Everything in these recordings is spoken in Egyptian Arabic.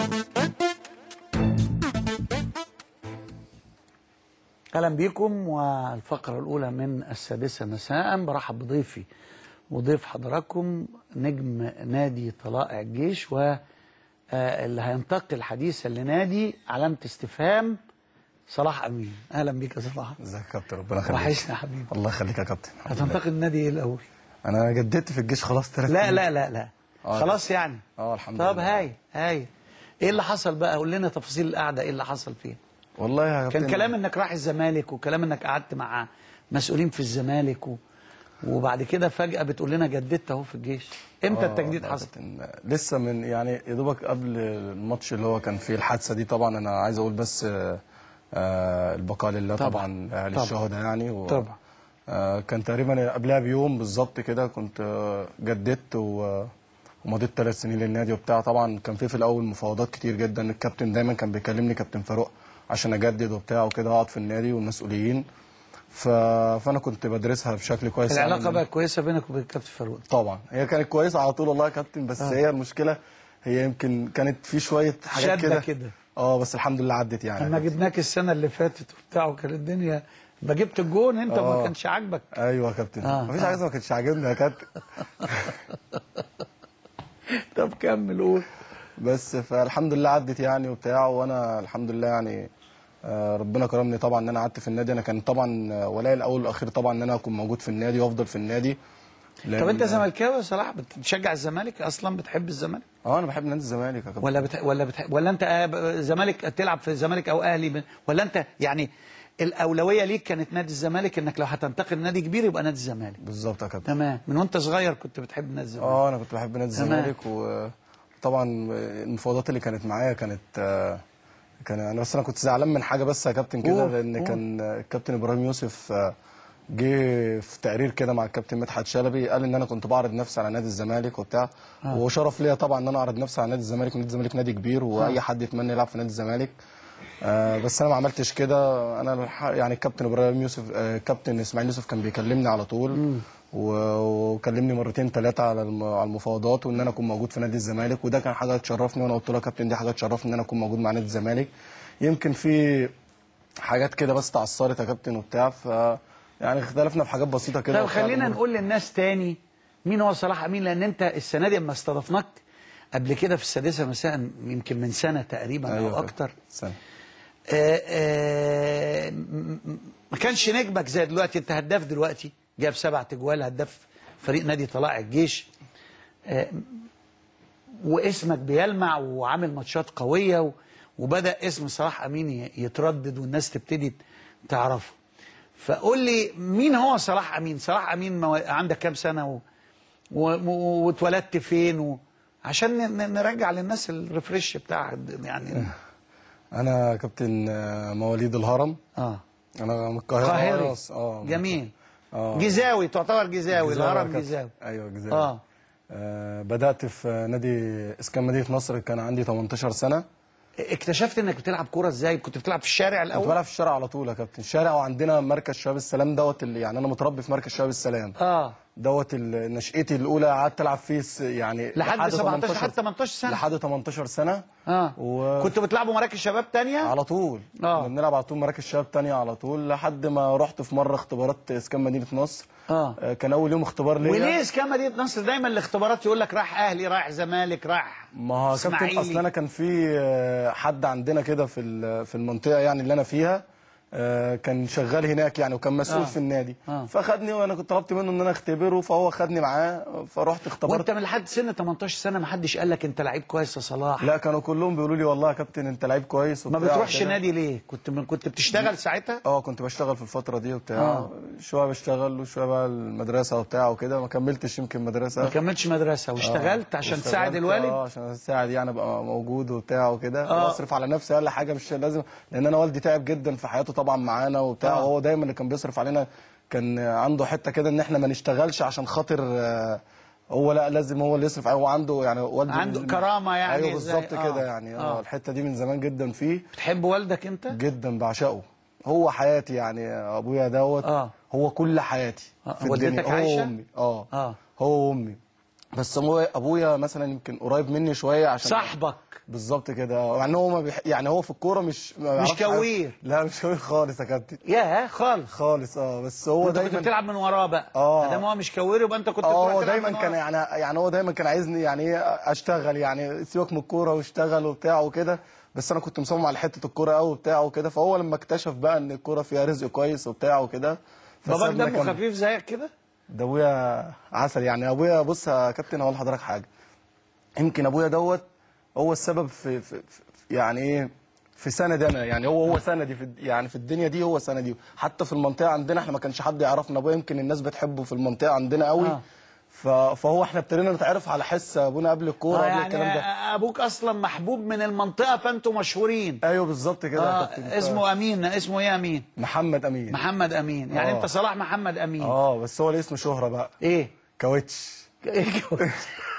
اهلا بيكم والفقره الاولى من السادسه مساء برحب بضيفي وضيف حضراتكم نجم نادي طلائع الجيش و آه، اللي هينتقل حديثا لنادي علامه استفهام صلاح امين اهلا بيك يا صلاح ازيك يا كابتن ربنا يخليك وحشنا يا حبيبي الله يخليك يا كابتن الحمد لله. هتنتقل نادي ايه الاول انا جددت في الجيش خلاص ثلاث لا لا لا لا آه. خلاص يعني اه الحمد طب لله هاي هاي ايه اللي حصل بقى قول لنا تفاصيل القعده ايه اللي حصل فيها والله يا كابتن كان كلام انك رايح الزمالك وكلام انك قعدت مع مسؤولين في الزمالك و... وبعد كده فجأة بتقول لنا جددت اهو في الجيش امتى آه، التجديد لا، حصل كابتن، لسه من يعني يا دوبك قبل الماتش اللي هو كان فيه الحادثه دي طبعا انا عايز اقول بس آه، آه، البقاء لله طبعاً. طبعا اهل طبعاً. الشهداء يعني و طبعا آه، كان تقريبا قبلها بيوم بالظبط كده كنت آه، جددت و ومضيت ثلاث سنين للنادي وبتاع طبعا كان في في الاول مفاوضات كتير جدا الكابتن دايما كان بيكلمني كابتن فاروق عشان اجدد وبتاع وكده اقعد في النادي والمسؤولين ف... فانا كنت بدرسها بشكل كويس العلاقة يعني. بقى كويسة بينك وبين الكابتن فاروق طبعا هي كانت كويسه على طول والله يا كابتن بس آه. هي المشكله هي يمكن كانت في شويه حاجات شدة كده كده. اه بس الحمد لله عدت يعني لما جبناك السنة اللي فاتت وبتاع وكانت الدنيا ما جبت الجون انت ما آه. كانش عاجبك ايوه يا كابتن آه، مفيش آه. حاجه ما كانتش عاجبني يا كابتن طب كمل قول بس فالحمد لله عدت يعني وبتاع وانا الحمد لله يعني آه، ربنا كرمني طبعا ان انا قعدت في النادي انا كان طبعا آه، ولاي الاول والاخير طبعا ان انا اكون موجود في النادي وافضل في النادي لأن- طب انت زملكاوي يا صلاح بتشجع الزمالك اصلا بتحب الزمالك اه انا بحب نادي الزمالك يا كابتن ولا بتح... ولا بتح... ولا انت آه، زمالك تلعب في الزمالك او اهلي ب... ولا انت يعني الاولويه ليك كانت نادي الزمالك انك لو هتنتقل نادي كبير يبقى نادي الزمالك بالظبط يا كابتن تمام من وانت صغير كنت بتحب نادي الزمالك اه انا كنت بحب نادي تمام. الزمالك وطبعا المفاوضات اللي كانت معايا كانت آه، كان انا بس انا كنت زعلان من حاجه بس يا كابتن كده قول، لان قول. كان الكابتن ابراهيم يوسف آه، جه في تقرير كده مع الكابتن مدحت شلبي قال ان انا كنت بعرض نفسي على نادي الزمالك وبتاع آه. وشرف ليا طبعا ان انا اعرض نفسي على نادي الزمالك نادي الزمالك نادي كبير واي حد يتمنى يلعب في نادي الزمالك آه بس انا ما عملتش كده انا الح- يعني الكابتن ابراهيم يوسف آه الكابتن اسماعيل يوسف كان بيكلمني على طول و- وكلمني مرتين ثلاثه على الم- على المفاوضات وان انا اكون موجود في نادي الزمالك وده كان حاجه تشرفني وانا قلت له يا كابتن دي حاجه تشرفني ان انا اكون موجود مع نادي الزمالك يمكن في حاجات كده بس تعثرت يا كابتن وبتاع ف يعني اختلفنا في حاجات بسيطه كده طب وبتاع. خلينا نقول للناس تاني مين هو صلاح امين لان انت السنه دي لما استضفناك قبل كده في السادسه مساء يمكن من سنه تقريبا أيوة او كده. اكتر سنة. آه، آه، م- م- ما كانش نجمك زي دلوقتي انت هداف دلوقتي جاب سبع تجوال هداف فريق نادي طلائع الجيش آه، واسمك بيلمع وعامل ماتشات قويه و- وبدا اسم صلاح امين ي- يتردد والناس تبتدي تعرفه فقول لي مين هو صلاح امين صلاح امين مو- عندك كام سنه و... و... و- واتولدت فين و... عشان ن- ن- نرجع للناس الريفريش بتاع يعني انا كابتن آه، مواليد الهرم اه انا من القاهره قاهري آه، اه جميل اه جزاوي تعتبر جزاوي جزاوي يا الهرم كابتن. جزاوي ايوه جزاوي اه آه بدات في نادي اسكان مدينه نصر كان عندي 18 سنه اكتشفت انك بتلعب كوره ازاي كنت بتلعب في الشارع كنت الاول بلعب في الشارع على طول يا كابتن الشارع وعندنا مركز شباب السلام دوت اللي يعني انا متربي في مركز شباب السلام اه دوت ال- نشأتي الاولى قعدت العب فيه س- يعني لحد 17 لحد 18 سنه لحد 18 سنه اه و... كنتوا بتلعبوا مراكز شباب تانية على طول آه. كنا بنلعب على طول مراكز شباب تانية على طول لحد ما رحت في مره اختبارات اسكان مدينه نصر اه آه، كان اول يوم اختبار ليا وليه اسكان مدينه نصر دايما الاختبارات يقول لك رايح اهلي رايح زمالك رايح ما هو كابتن إسماعيلي. اصل انا كان في آه، حد عندنا كده في ال- في المنطقه يعني اللي انا فيها آه، كان شغال هناك يعني وكان مسؤول آه. في النادي آه. فخدني وانا كنت طلبت منه ان انا اختبره فهو خدني معاه فرحت اختبرت وانت من لحد سن 18 سنه ما حدش قال لك انت لعيب كويس يا صلاح لا كانوا كلهم بيقولوا لي والله يا كابتن انت لعيب كويس ما وبتاع بتروحش وكده. نادي ليه كنت كنت بتشتغل ساعتها اه كنت بشتغل في الفتره دي وبتاع آه. شويه بشتغل وشويه بقى المدرسه وبتاع وكده ما كملتش يمكن مدرسه ما كملتش مدرسه واشتغلت عشان واشتغلت، تساعد الوالد اه عشان اساعد يعني ابقى موجود وبتاع وكده آه. واصرف على نفسي اقل حاجه مش لازم لان انا والدي تعب جدا في حياته طبعا معانا وبتاع آه. وهو دايما اللي كان بيصرف علينا كان عنده حته كده ان احنا ما نشتغلش عشان خاطر آه، هو لا لازم هو اللي يصرف عليه هو عنده يعني والدي عنده من- كرامة يعني ايوه زي- بالظبط آه. كده يعني اه آه. الحته دي من زمان جدا فيه بتحب والدك انت جدا بعشقه هو حياتي يعني ابويا دوت آه. هو كل حياتي آه. في والدتك الدنيا هو عايشة؟ وامي اه اه هو وامي بس هو ابويا مثلا يمكن قريب مني شويه عشان صاحبك بالظبط كده يعني هو ما بيح... يعني هو في الكوره مش ما بيعرفش حاجة. كوير. لا مش كوير خالص يا كابتن يا خالص خالص اه بس هو انت كنت دايما بتلعب من وراه بقى آه. ادام هو مش كوير يبقى انت كنت اه بتروح هو تلعب دايما من كان وراه. يعني يعني هو دايما كان عايزني يعني ايه اشتغل يعني سيبك من الكوره واشتغل وبتاع وكده بس انا كنت مصمم على حته الكوره قوي وبتاع وكده فهو لما اكتشف بقى ان الكوره فيها رزق كويس وبتاع وكده باباك فسابنا دمه كمل. خفيف زيك كده ده ابويا عسل يعني ابويا بص يا كابتن هقول لحضرتك حاجه يمكن ابويا دوت هو السبب في, في, في يعني ايه في سندي انا يعني هو هو سندي في الد- يعني في الدنيا دي هو سندي حتى في المنطقه عندنا احنا ما كانش حد يعرفنا ابويا يمكن الناس بتحبه في المنطقه عندنا قوي آه. ف- فهو احنا ابتدينا نتعرف على حس ابونا قبل الكوره آه قبل يعني الكلام ده ابوك اصلا محبوب من المنطقه فانتوا مشهورين ايوه بالظبط كده يا آه كابتن اسمه امين اسمه ايه امين محمد امين محمد امين يعني آه. انت صلاح محمد امين اه بس هو ليه اسم شهره بقى ايه كاوتش ايه كاوتش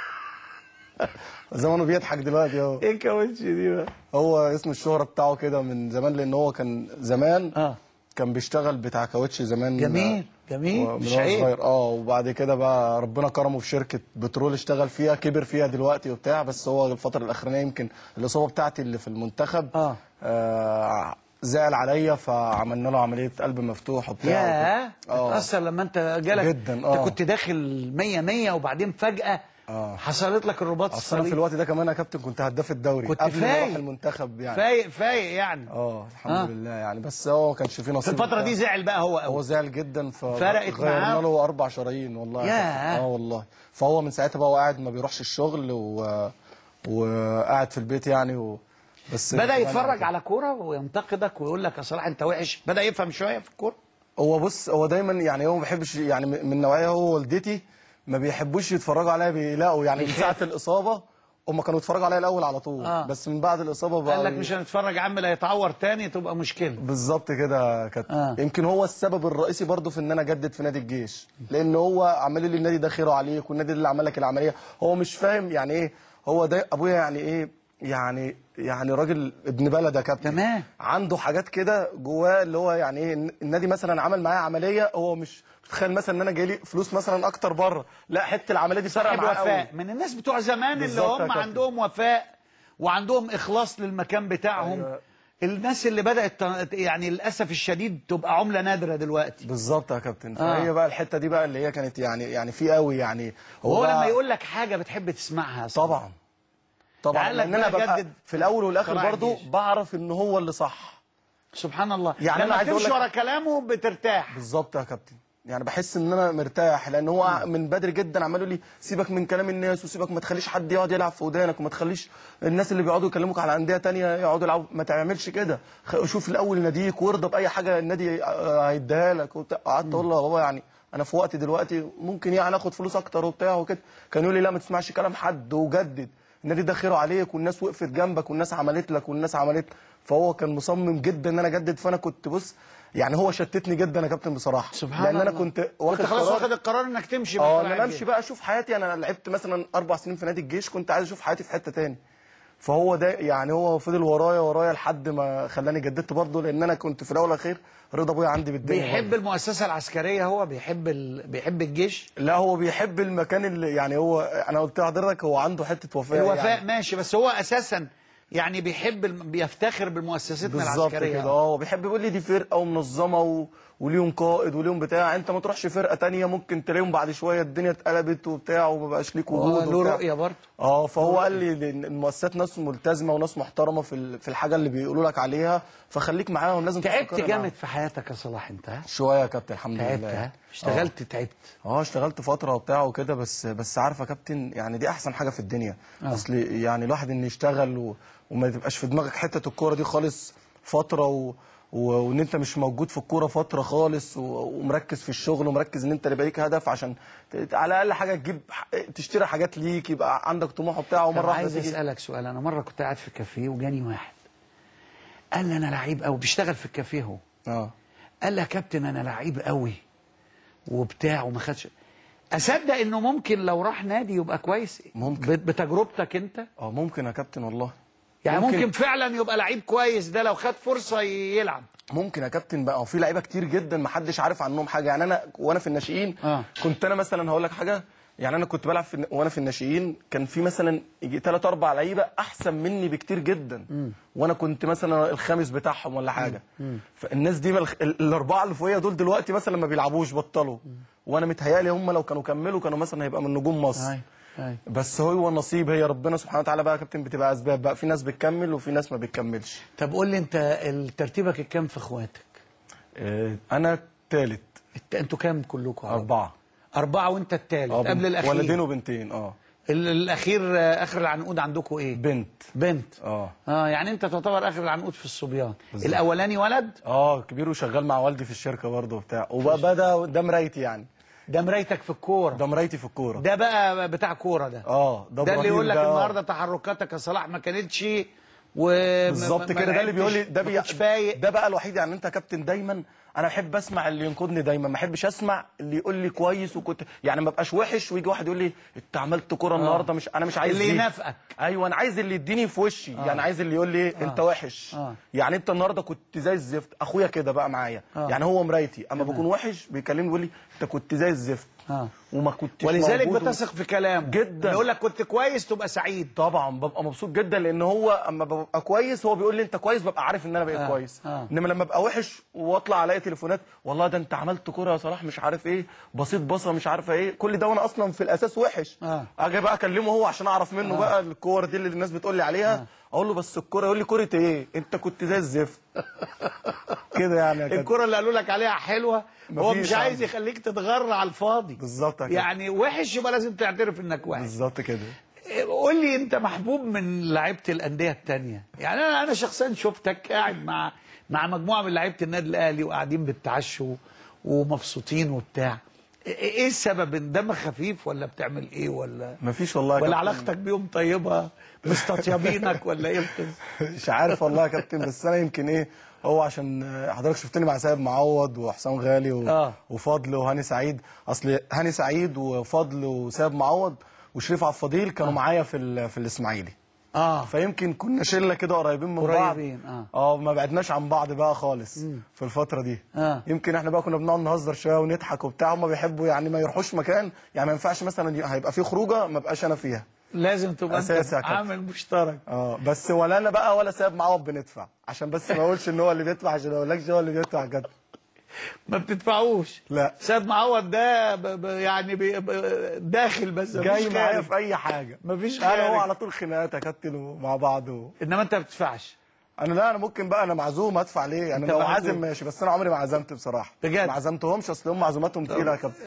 زمانه بيضحك دلوقتي اهو ايه كاوتش دي بقى هو اسم الشهرة بتاعه كده من زمان لان هو كان زمان اه كان بيشتغل بتاع كاوتش زمان جميل جميل و- من مش هو عيب صغير اه وبعد كده بقى ربنا كرمه في شركه بترول اشتغل فيها كبر فيها دلوقتي وبتاع بس هو الفتره الاخرانيه يمكن الاصابه بتاعتي اللي في المنتخب آه. آه زعل عليا فعملنا له عمليه قلب مفتوح وبتاع ياه اه اتأثر لما انت جالك جداً، آه. انت كنت داخل 100 100 وبعدين فجأة آه. حصلت لك الرباط اصل انا في الصليبي الوقت ده كمان يا كابتن كنت هداف الدوري كنت قبل ما فايق. اروح المنتخب يعني فايق فايق يعني اه الحمد آه. لله يعني بس هو ما كانش فيه في نصيب الفترة دي وبتاع. زعل بقى هو هو قوي زعل جدا ف فرقت غيرنا معاه؟ له اربع شرايين والله يا ياه. كابتن. اه والله فهو من ساعتها بقى هو قاعد ما بيروحش الشغل و... وقاعد في البيت يعني و... بس بدأ يتفرج على كورة وينتقدك ويقول لك يا صلاح انت وحش بدأ يفهم شوية في الكورة هو بص هو دايما يعني هو ما بيحبش يعني من من نوعيه هو ووالدتي ما بيحبوش يتفرجوا عليا بيلاقوا يعني من بيخاف. ساعه الاصابه هم كانوا يتفرجوا عليا الاول على طول آه. بس من بعد الاصابه بقى قال لك مش هنتفرج يا عم لا يتعور تاني تبقى مشكلة بالظبط كده كانت آه. يمكن هو السبب الرئيسي برضه في ان انا اجدد في نادي الجيش لان هو عمال لي النادي ده خيره عليك والنادي اللي عمل لك العمليه هو مش فاهم يعني ايه هو ده ابويا يعني ايه يعني يعني راجل ابن بلد يا كابتن تمام. عنده حاجات كده جواه اللي هو يعني ايه النادي مثلا عمل معايا عمليه هو مش متخيل مثلا ان انا جاي لي فلوس مثلا اكتر بره لا حته العمليه دي فرق صاحب معاه قوي وفاء من الناس بتوع زمان اللي بالظبط يا هم كابتن. عندهم وفاء وعندهم إخلاص للمكان بتاعهم أيوة. الناس اللي بدأت تن- يعني للأسف الشديد تبقى عملة نادرة دلوقتي بالظبط يا كابتن آه. فهي بقى الحته دي بقى اللي هي كانت يعني يعني في قوي يعني وهو بقى- لما يقول لك حاجة بتحب تسمعها أصلاً. طبعا طبعا تعال لك لان انا بقى ببقى جدد في الاول والاخر قراءة برضو الجيش. بعرف ان هو اللي صح سبحان الله يعني أنا لما عايز أقول تمشي لك- ورا كلامه بترتاح بالظبط يا كابتن يعني بحس ان انا مرتاح لان هو من بدري جدا عمال يقول لي سيبك من كلام الناس وسيبك ما تخليش حد يقعد يلعب في ودانك وما تخليش الناس اللي بيقعدوا يكلموك على انديه تانية يقعدوا يلعبوا ما تعملش كده خ- شوف الاول ناديك وارضى باي حاجه النادي آه، هيديها لك وبتاع. قعدت اقول له يا بابا يعني انا في وقت دلوقتي ممكن يعني اخد فلوس اكتر وبتاع وكده كان يقول لي لا ما تسمعش كلام حد وجدد النادي ده خيره عليك والناس وقفت جنبك والناس عملت لك والناس عملت فهو كان مصمم جدا ان انا اجدد فانا كنت بص يعني هو شتتني جدا يا كابتن بصراحه سبحان لان انا الله. كنت واخد كنت خلاص قرار- واخد القرار انك تمشي من اه طلع انا الجيش. امشي بقى اشوف حياتي انا لعبت مثلا اربع سنين في نادي الجيش كنت عايز اشوف حياتي في حته تاني فهو ده يعني هو فضل ورايا ورايا لحد ما خلاني جددت برضه لان انا كنت في الاول والاخير رضا ابويا عندي بالدنيا بيحب برضه. المؤسسة العسكرية هو بيحب ال... بيحب الجيش لا هو بيحب المكان اللي يعني هو انا قلت لحضرتك هو عنده حته وفاء الوفاء يعني. ماشي بس هو اساسا يعني بيحب الم... بيفتخر بمؤسستنا بالظبط العسكريه كده اه بيحب يقول لي دي فرقه ومنظمه و... وليهم قائد وليهم بتاع انت ما تروحش فرقه تانية ممكن تلاقيهم بعد شويه الدنيا اتقلبت وبتاع وما بقاش ليك وجود له وبتاع. رؤيه برضه اه فهو قال لي إن المؤسسات ناس ملتزمه وناس محترمه في ال- في الحاجه اللي بيقولوا لك عليها فخليك معاهم لازم تعبت تستقر جامد معاهم. في حياتك يا صلاح انت ها شويه يا كابتن الحمد تعبت لله ها اشتغلت تعبت اه اشتغلت فتره وبتاع وكده بس بس عارف يا كابتن يعني دي احسن حاجه في الدنيا آه. اصل يعني الواحد انه يشتغل و... وما تبقاش في دماغك حته الكوره دي خالص فتره و... و... وان انت مش موجود في الكوره فتره خالص و... ومركز في الشغل ومركز ان انت يبقى ليك هدف عشان ت... على الاقل حاجه تجيب ح- تشتري حاجات ليك يبقى عندك طموح وبتاع طب ومره واحده عايز تيجي اسالك سؤال انا مره كنت قاعد في كافيه وجاني واحد قال لي انا لعيب قوي بيشتغل في الكافيه هو اه قال لي يا كابتن انا لعيب قوي وبتاع وما خدش اصدق انه ممكن لو راح نادي يبقى كويس ممكن. ب- بتجربتك انت اه ممكن يا كابتن والله يعني ممكن, ممكن. فعلا يبقى لعيب كويس ده لو خد فرصه يلعب ممكن يا كابتن بقى وفي لعيبه كتير جدا ما حدش عارف عنهم حاجه يعني انا وانا في الناشئين آه. كنت انا مثلا هقول لك حاجه يعني انا كنت بلعب في وانا في الناشئين كان في مثلا يجي ثلاث اربع لعيبه احسن مني بكتير جدا وانا كنت مثلا الخامس بتاعهم ولا حاجه فالناس دي مل... ال- الاربعه اللي فوقيا دول دلوقتي مثلا ما بيلعبوش بطلوا وانا متهيالي هم لو كانوا كملوا كانوا مثلا هيبقى من نجوم مصر أي. أي. بس هو النصيب هي ربنا سبحانه وتعالى بقى يا كابتن بتبقى اسباب بقى في ناس بتكمل وفي ناس ما بتكملش طب قول لي انت ال- ترتيبك الكام في اخواتك آه، انا ثالث الت- انتوا كام كلكم اربعه أربعة وأنت التالت آه، قبل بنت- الأخير ولدين وبنتين اه ال- الأخير آه، آخر العنقود عندكم إيه؟ بنت بنت اه اه يعني أنت تعتبر آخر العنقود في الصبيان بالظبط. الأولاني ولد اه كبير وشغال مع والدي في الشركه برضه وبتاع وبقى بدا ده مرايتي يعني ده مرايتك في الكورة ده مرايتي في الكوره ده بقى بتاع كورة ده اه ده اللي إبراهيم يقول لك ده، آه. النهارده تحركاتك يا صلاح ما كانتش و بالظبط كده ده اللي بيقول لي ده بي... مش فايق ده بقى الوحيد يعني انت يا كابتن دايما انا بحب اسمع اللي ينقدني دايما ما احبش اسمع اللي يقول لي كويس وكنت يعني ما بقاش وحش ويجي واحد يقول لي انت عملت كوره النهارده مش انا مش عايز اللي دي. ينافقك. ايوه انا عايز اللي يديني في وشي آه. يعني عايز اللي يقول لي انت وحش آه. يعني انت النهارده كنت زي الزفت اخويا كده بقى معايا آه. يعني هو مرايتي اما بكون وحش بيكلمني بيقول لي انت كنت زي الزفت آه. وما كنتش ولذلك موجود و- بتثق في كلامه جدا. يقول لك كنت كويس تبقى سعيد طبعا ببقى مبسوط جدا لان هو اما ببقى كويس هو بيقول لي انت كويس ببقى عارف ان انا بقيت آه، كويس آه. انما لما ابقى وحش واطلع الاقي تليفونات والله ده انت عملت كوره يا صلاح مش عارف ايه بسيط بصه مش عارفه ايه كل ده وانا اصلا في الاساس وحش آه. اجي بقى اكلمه هو عشان اعرف منه بقى الكور دي اللي الناس بتقول لي عليها اقول له بس الكوره يقول لي كوره ايه انت كنت زي الزفت كده يعني يا كابتن. الكرة اللي قالوا لك عليها حلوة هو مفيش مش عايز عندي. يخليك تتغر على الفاضي بالظبط يا كابتن. يعني وحش يبقى لازم تعترف انك وحش بالظبط كده قول لي انت محبوب من لعيبه الانديه التانية يعني انا انا شخصيا شفتك قاعد مع مع مجموعه من لعيبه النادي الاهلي وقاعدين بتعشوا ومبسوطين وبتاع ايه السبب ان دمك خفيف ولا بتعمل ايه ولا مفيش والله يا ولا كابتن. علاقتك بيهم طيبه مستطيبينك ولا ايه القصه مش عارف والله يا كابتن بس انا يمكن ايه هو عشان آه، حضرتك شفتني مع سيد معوض وحسام غالي و... آه. وفضل وهاني سعيد اصل هاني سعيد وفضل وسيد معوض وشريف عبد الفضيل كانوا معايا في ال... في الاسماعيلي اه فيمكن كنا شله كده قريبين من بعض قريبين، آه. اه ما بعدناش عن بعض بقى خالص في الفتره دي آه. يمكن احنا بقى كنا بنقعد نهزر شويه ونضحك وبتاع هم بيحبوا يعني ما يروحوش مكان يعني ما ينفعش مثلا ي- هيبقى في خروجه ما بقاش انا فيها لازم تبقى انت أساسي يا كابتن. عامل مشترك اه بس ولا انا بقى ولا سيد معوض بندفع عشان بس ما اقولش ان هو اللي بيدفع عشان ما اقولكش هو اللي بيدفع كده ما بتدفعوش لا. سيد معوض ده ب... ب... يعني بي... ب... داخل بس مفيش جاي معايا خارج. في اي حاجه مفيش انا هو خارج. على طول خناقات يا كابتن مع بعض و... انما انت ما بتدفعش انا لا انا ممكن بقى انا معزوم ادفع ليه انا أنت لو معزوم. عازم ماشي بس انا عمري ما عزمت بصراحه بجد؟ ما عزمتهمش اصل هم عزوماتهم تقيله يا كابتن